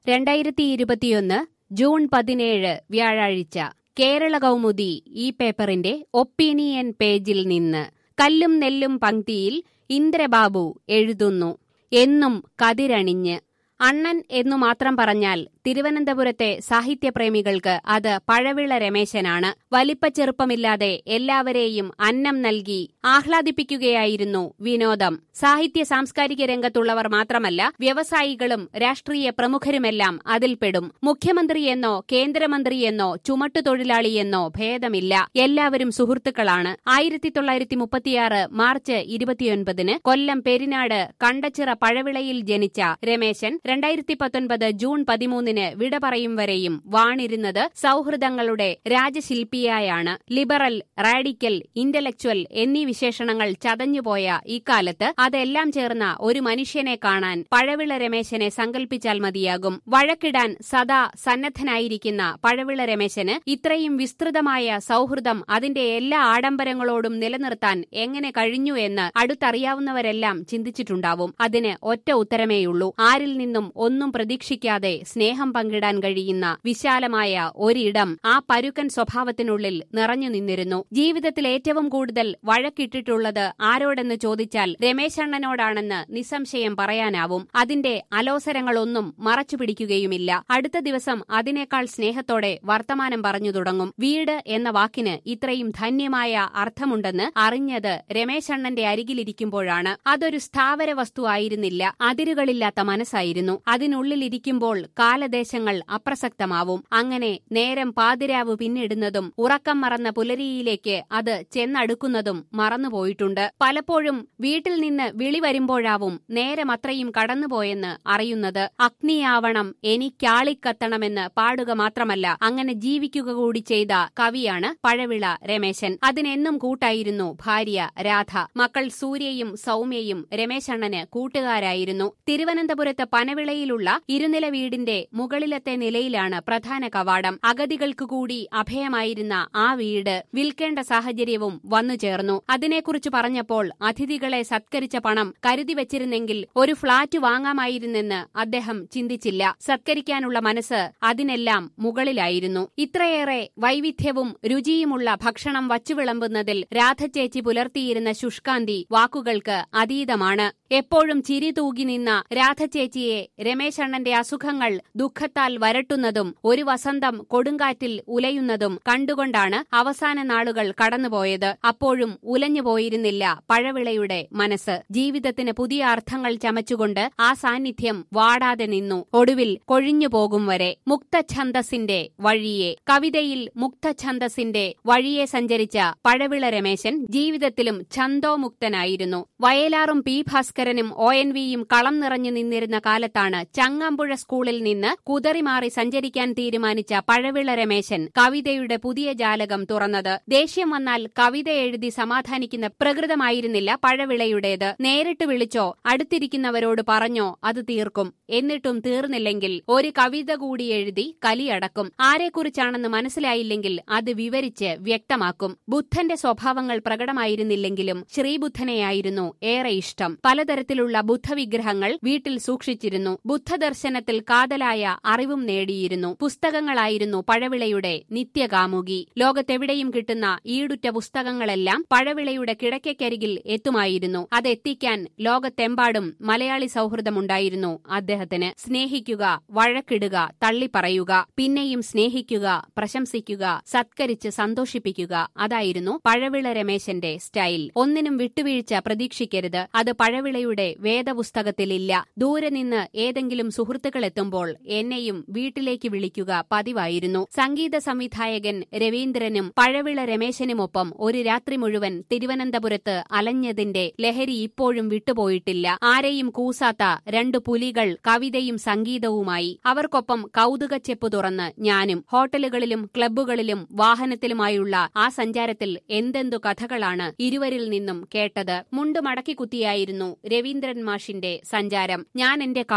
രണ്ടായിരത്തി ഇരുപത്തിയൊന്ന് ജൂൺ പതിനേഴ് വ്യാഴാഴ്ച കേരള കൗമുദി ഈ പേപ്പറിന്റെ ഒപ്പീനിയൻ പേജിൽ നിന്ന് കല്ലും നെല്ലും പങ്ക്തിയിൽ ഇന്ദ്രബാബു എഴുതുന്നു എന്നും കതിരണിഞ്ഞ് അണ്ണൻ എന്നു മാത്രം പറഞ്ഞാൽ തിരുവനന്തപുരത്തെ സാഹിത്യപ്രേമികൾക്ക് അത് പഴവിള രമേശനാണ് വലിപ്പച്ചെറുപ്പമില്ലാതെ എല്ലാവരെയും അന്നം നൽകി ആഹ്ലാദിപ്പിക്കുകയായിരുന്നു വിനോദം സാഹിത്യ സാംസ്കാരിക രംഗത്തുള്ളവർ മാത്രമല്ല വ്യവസായികളും രാഷ്ട്രീയ പ്രമുഖരുമെല്ലാം അതിൽപ്പെടും മുഖ്യമന്ത്രിയെന്നോ കേന്ദ്രമന്ത്രിയെന്നോ ചുമട്ടുതൊഴിലാളിയെന്നോ ഭേദമില്ല എല്ലാവരും സുഹൃത്തുക്കളാണ് ആയിരത്തി തൊള്ളായിരത്തി മുപ്പത്തിയാറ് മാർച്ച് ഇരുപത്തിയൊൻപതിന് കൊല്ലം പെരിനാട് കണ്ടച്ചിറ പഴവിളയിൽ ജനിച്ച രമേശൻ രണ്ടായിരത്തി പത്തൊൻപത് ജൂൺ പതിമൂന്നിന് വിട പറയും വരെയും വാണിരുന്നത് സൗഹൃദങ്ങളുടെ രാജശില്പിയായാണ് ലിബറൽ റാഡിക്കൽ ഇന്റലക്ച്വൽ എന്നീ വിശേഷണങ്ങൾ ചതഞ്ഞുപോയ ഇക്കാലത്ത് അതെല്ലാം ചേർന്ന ഒരു മനുഷ്യനെ കാണാൻ പഴവിള രമേശനെ സങ്കല്പിച്ചാൽ മതിയാകും വഴക്കിടാൻ സദാ സന്നദ്ധനായിരിക്കുന്ന പഴവിള രമേശന് ഇത്രയും വിസ്തൃതമായ സൗഹൃദം അതിന്റെ എല്ലാ ആഡംബരങ്ങളോടും നിലനിർത്താൻ എങ്ങനെ കഴിഞ്ഞു എന്ന് അടുത്തറിയാവുന്നവരെല്ലാം ചിന്തിച്ചിട്ടുണ്ടാവും അതിന് ഒറ്റ ഉത്തരമേയുള്ളൂ ആരിൽ നിന്നും ഒന്നും പ്രതീക്ഷിക്കാതെ സ്നേഹം പങ്കിടാൻ കഴിയുന്ന വിശാലമായ ഒരിടം ആ പരുക്കൻ സ്വഭാവത്തിനുള്ളിൽ നിറഞ്ഞു നിന്നിരുന്നു ജീവിതത്തിൽ ഏറ്റവും കൂടുതൽ വഴക്കിട്ടിട്ടുള്ളത് ആരോടെന്ന് ചോദിച്ചാൽ രമേശണ്ണനോടാണെന്ന് നിസ്സംശയം പറയാനാവും അതിന്റെ അലോസരങ്ങളൊന്നും മറച്ചു പിടിക്കുകയുമില്ല അടുത്ത ദിവസം അതിനേക്കാൾ സ്നേഹത്തോടെ വർത്തമാനം പറഞ്ഞു തുടങ്ങും വീട് എന്ന വാക്കിന് ഇത്രയും ധന്യമായ അർത്ഥമുണ്ടെന്ന് അറിഞ്ഞത് രമേശണ്ണന്റെ അരികിലിരിക്കുമ്പോഴാണ് അതൊരു സ്ഥാവര വസ്തു ആയിരുന്നില്ല അതിരുകളില്ലാത്ത മനസ്സായിരുന്നു അതിനുള്ളിലിരിക്കുമ്പോൾ കാലദേശങ്ങൾ അപ്രസക്തമാവും അങ്ങനെ നേരം പാതിരാവ് പിന്നിടുന്നതും ഉറക്കം മറന്ന പുലരിയിലേക്ക് അത് ചെന്നടുക്കുന്നതും മറന്നുപോയിട്ടുണ്ട് പലപ്പോഴും വീട്ടിൽ നിന്ന് വിളി വരുമ്പോഴാവും നേരം അത്രയും കടന്നുപോയെന്ന് അറിയുന്നത് അഗ്നിയാവണം എനിക്കാളിക്കത്തണമെന്ന് പാടുക മാത്രമല്ല അങ്ങനെ ജീവിക്കുക കൂടി ചെയ്ത കവിയാണ് പഴവിള രമേശൻ അതിനെന്നും കൂട്ടായിരുന്നു ഭാര്യ രാധ മക്കൾ സൂര്യയും സൗമ്യയും രമേശണ്ണന് കൂട്ടുകാരായിരുന്നു തിരുവനന്തപുരത്ത് പനവിളയിലുള്ള ഇരുനില വീടിന്റെ മുകളിലത്തെ നിലയിലാണ് പ്രധാന കവാടം അഗതികൾക്ക് കൂടി അഭയമായിരുന്ന ആ വീട് വിൽക്കേണ്ട സാഹചര്യവും വന്നു ചേർന്നു അതിനെക്കുറിച്ച് പറഞ്ഞപ്പോൾ അതിഥികളെ സത്കരിച്ച പണം കരുതി വെച്ചിരുന്നെങ്കിൽ ഒരു ഫ്ളാറ്റ് വാങ്ങാമായിരുന്നെന്ന് അദ്ദേഹം ചിന്തിച്ചില്ല സത്കരിക്കാനുള്ള മനസ്സ് അതിനെല്ലാം മുകളിലായിരുന്നു ഇത്രയേറെ വൈവിധ്യവും രുചിയുമുള്ള ഭക്ഷണം വച്ചുവിളമ്പുന്നതിൽ രാധച്ചേച്ചി പുലർത്തിയിരുന്ന ശുഷ്കാന്തി വാക്കുകൾക്ക് അതീതമാണ് എപ്പോഴും ചിരി തൂകി നിന്ന രാധച്ചേച്ചിയെ രമേശണ്ണന്റെ അസുഖങ്ങൾ ദുഃഖത്താൽ വരട്ടുന്നതും ഒരു വസന്തം കൊടുങ്കാറ്റിൽ ഉലയുന്നതും കണ്ടുകൊണ്ടാണ് അവസാന നാളുകൾ കടന്നുപോയത് അപ്പോഴും ഉലഞ്ഞുപോയിരുന്നില്ല പഴവിളയുടെ മനസ്സ് ജീവിതത്തിന് പുതിയ അർത്ഥങ്ങൾ ചമച്ചുകൊണ്ട് ആ സാന്നിധ്യം വാടാതെ നിന്നു ഒടുവിൽ കൊഴിഞ്ഞുപോകും വരെ മുക്തഛന്ദസിന്റെ വഴിയെ കവിതയിൽ മുക്തഛന്ദസിന്റെ വഴിയെ സഞ്ചരിച്ച പഴവിള രമേശൻ ജീവിതത്തിലും ഛന്തോമുക്തനായിരുന്നു വയലാറും പി ഭാസ്കരനും ഒ എൻ വിയും കളം നിറഞ്ഞു നിന്നിരുന്ന കാലത്താണ് ചങ്ങാമ്പുഴ സ്കൂളിൽ നിന്ന് കുതറിമാറി സഞ്ചരിക്കാൻ തീരുമാനിച്ച പഴവിള രമേശൻ കവിതയുടെ പുതിയ ജാലകം തുറന്നത് ദേഷ്യം വന്നാൽ കവിത എഴുതി സമാധാനിക്കുന്ന പ്രകൃതമായിരുന്നില്ല പഴവിളയുടേത് നേരിട്ട് വിളിച്ചോ അടുത്തിരിക്കുന്നവരോട് പറഞ്ഞോ അത് തീർക്കും എന്നിട്ടും തീർന്നില്ലെങ്കിൽ ഒരു കവിത കൂടി എഴുതി കലിയടക്കും ആരെക്കുറിച്ചാണെന്ന് മനസ്സിലായില്ലെങ്കിൽ അത് വിവരിച്ച് വ്യക്തമാക്കും ബുദ്ധന്റെ സ്വഭാവങ്ങൾ പ്രകടമായിരുന്നില്ലെങ്കിലും ശ്രീബുദ്ധനെയായിരുന്നു ഏറെ ഇഷ്ടം പലതരത്തിലുള്ള ബുദ്ധവിഗ്രഹങ്ങൾ വീട്ടിൽ സൂക്ഷിച്ചിരുന്നു ബുദ്ധദർശനത്തിൽ കാതലായ അറിവും നേടിയിരുന്നു പുസ്തകങ്ങളായിരുന്നു പഴവിളയുടെ നിത്യകാമുകി ലോകത്തെവിടെയും കിട്ടുന്ന ഈടുറ്റ പുസ്തകങ്ങളെല്ലാം പഴവിളയുടെ കിടക്കക്കരികിൽ എത്തുമായിരുന്നു അതെത്തിക്കാൻ ലോകത്തെമ്പാടും മലയാളി സൗഹൃദമുണ്ടായിരുന്നു അദ്ദേഹത്തിന് സ്നേഹിക്കുക വഴക്കിടുക തള്ളിപ്പറയുക പിന്നെയും സ്നേഹിക്കുക പ്രശംസിക്കുക സത്കരിച്ച് സന്തോഷിപ്പിക്കുക അതായിരുന്നു പഴവിള രമേശന്റെ സ്റ്റൈൽ ഒന്നിനും വിട്ടുവീഴ്ച പ്രതീക്ഷിക്കരുത് അത് പഴവിളയുടെ വേദപുസ്തകത്തിലില്ല ദൂരെ നിന്ന് ഏതെങ്കിലും സുഹൃത്തുക്കൾ എത്തുമ്പോൾ എന്നെയും വീട്ടിലേക്ക് വിളിക്കുക പതിവായിരുന്നു സംഗീത സംവിധായകൻ രവീന്ദ്രനും പഴവിള രമേശനുമൊപ്പം ഒരു രാത്രി മുഴുവൻ തിരുവനന്തപുരത്ത് അലഞ്ഞതിന്റെ ലഹരി ഇപ്പോഴും വിട്ടുപോയിട്ടില്ല ആരെയും കൂസാത്ത രണ്ടു പുലികൾ കവിതയും സംഗീതവുമായി അവർക്കൊപ്പം കൗതുകച്ചെപ്പ് തുറന്ന് ഞാനും ഹോട്ടലുകളിലും ക്ലബ്ബുകളിലും വാഹനത്തിലുമായുള്ള ആ സഞ്ചാരത്തിൽ എന്തെന്തു കഥകളാണ് ഇരുവരിൽ നിന്നും കേട്ടത് മുണ്ട് മടക്കി കുത്തിയായിരുന്നു രവീന്ദ്രൻ മാഷിന്റെ സഞ്ചാരം ഞാൻ എന്റെ കാർ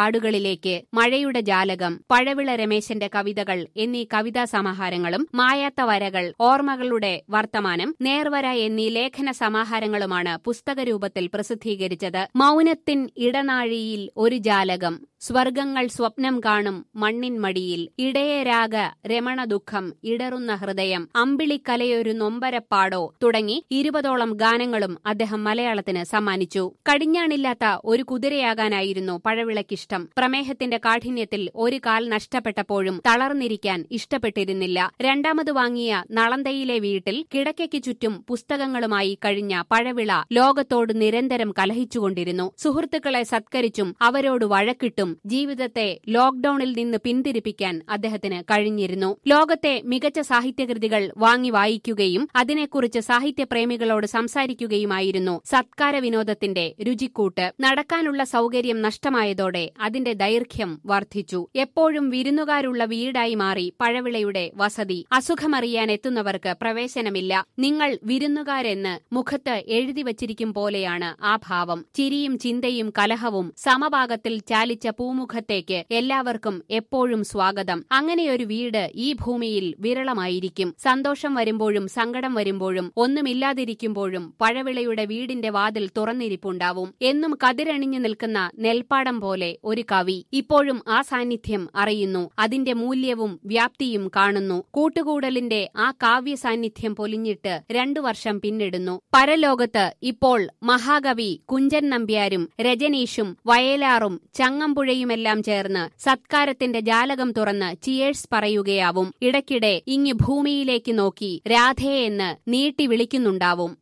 കാടുകളിലേക്ക് മഴയുടെ ജാലകം പഴവിള രമേശന്റെ കവിതകൾ എന്നീ കവിതാ സമാഹാരങ്ങളും മായാത്ത വരകൾ ഓർമ്മകളുടെ വർത്തമാനം നേർവര എന്നീ ലേഖന സമാഹാരങ്ങളുമാണ് പുസ്തകരൂപത്തിൽ പ്രസിദ്ധീകരിച്ചത് മൗനത്തിൻ ഇടനാഴിയിൽ ഒരു ജാലകം സ്വർഗങ്ങൾ സ്വപ്നം കാണും മണ്ണിൻ മടിയിൽ ഇടയരാഗ രമണ ദുഃഖം ഇടറുന്ന ഹൃദയം അമ്പിളിക്കലയൊരു നൊമ്പരപ്പാടോ തുടങ്ങി ഇരുപതോളം ഗാനങ്ങളും അദ്ദേഹം മലയാളത്തിന് സമ്മാനിച്ചു കടിഞ്ഞാണില്ലാത്ത ഒരു കുതിരയാകാനായിരുന്നു പഴവിളക്കിഷ്ടം പ്രമേഹത്തിന്റെ കാഠിന്യത്തിൽ ഒരു കാൽ നഷ്ടപ്പെട്ടപ്പോഴും തളർന്നിരിക്കാൻ ഇഷ്ടപ്പെട്ടിരുന്നില്ല രണ്ടാമത് വാങ്ങിയ നളന്തയിലെ വീട്ടിൽ കിടക്കയ്ക്ക് ചുറ്റും പുസ്തകങ്ങളുമായി കഴിഞ്ഞ പഴവിള ലോകത്തോട് നിരന്തരം കലഹിച്ചുകൊണ്ടിരുന്നു സുഹൃത്തുക്കളെ സത്കരിച്ചും അവരോട് വഴക്കിട്ടും ജീവിതത്തെ ലോക്ഡൌണിൽ നിന്ന് പിന്തിരിപ്പിക്കാൻ അദ്ദേഹത്തിന് കഴിഞ്ഞിരുന്നു ലോകത്തെ മികച്ച സാഹിത്യകൃതികൾ വാങ്ങി വായിക്കുകയും അതിനെക്കുറിച്ച് സാഹിത്യപ്രേമികളോട് സംസാരിക്കുകയുമായിരുന്നു സത്കാര വിനോദത്തിന്റെ രുചിക്കൂട്ട് നടക്കാനുള്ള സൗകര്യം നഷ്ടമായതോടെ അതിന്റെ ദൈർഘ്യം വർദ്ധിച്ചു എപ്പോഴും വിരുന്നുകാരുള്ള വീടായി മാറി പഴവിളയുടെ വസതി അസുഖമറിയാൻ എത്തുന്നവർക്ക് പ്രവേശനമില്ല നിങ്ങൾ വിരുന്നുകാരെന്ന് മുഖത്ത് എഴുതി വച്ചിരിക്കും പോലെയാണ് ആ ഭാവം ചിരിയും ചിന്തയും കലഹവും സമഭാഗത്തിൽ ചാലിച്ച പൂമുഖത്തേക്ക് എല്ലാവർക്കും എപ്പോഴും സ്വാഗതം അങ്ങനെയൊരു വീട് ഈ ഭൂമിയിൽ വിരളമായിരിക്കും സന്തോഷം വരുമ്പോഴും സങ്കടം വരുമ്പോഴും ഒന്നുമില്ലാതിരിക്കുമ്പോഴും പഴവിളയുടെ വീടിന്റെ വാതിൽ തുറന്നിരിപ്പുണ്ടാവും എന്നും കതിരണിഞ്ഞു നിൽക്കുന്ന നെൽപ്പാടം പോലെ ഒരു കവി ഇപ്പോഴും ആ സാന്നിധ്യം അറിയുന്നു അതിന്റെ മൂല്യവും വ്യാപ്തിയും കാണുന്നു കൂട്ടുകൂടലിന്റെ ആ കാവ്യ സാന്നിധ്യം പൊലിഞ്ഞിട്ട് രണ്ടു വർഷം പിന്നിടുന്നു പരലോകത്ത് ഇപ്പോൾ മഹാകവി കുഞ്ചൻ നമ്പ്യാരും രജനീഷും വയലാറും ചങ്ങമ്പുഴയുമെല്ലാം ചേർന്ന് സത്കാരത്തിന്റെ ജാലകം തുറന്ന് ചിയേഴ്സ് പറയുകയാവും ഇടയ്ക്കിടെ ഇങ്ങ് ഭൂമിയിലേക്ക് നോക്കി രാധേ എന്ന് നീട്ടി വിളിക്കുന്നുണ്ടാവും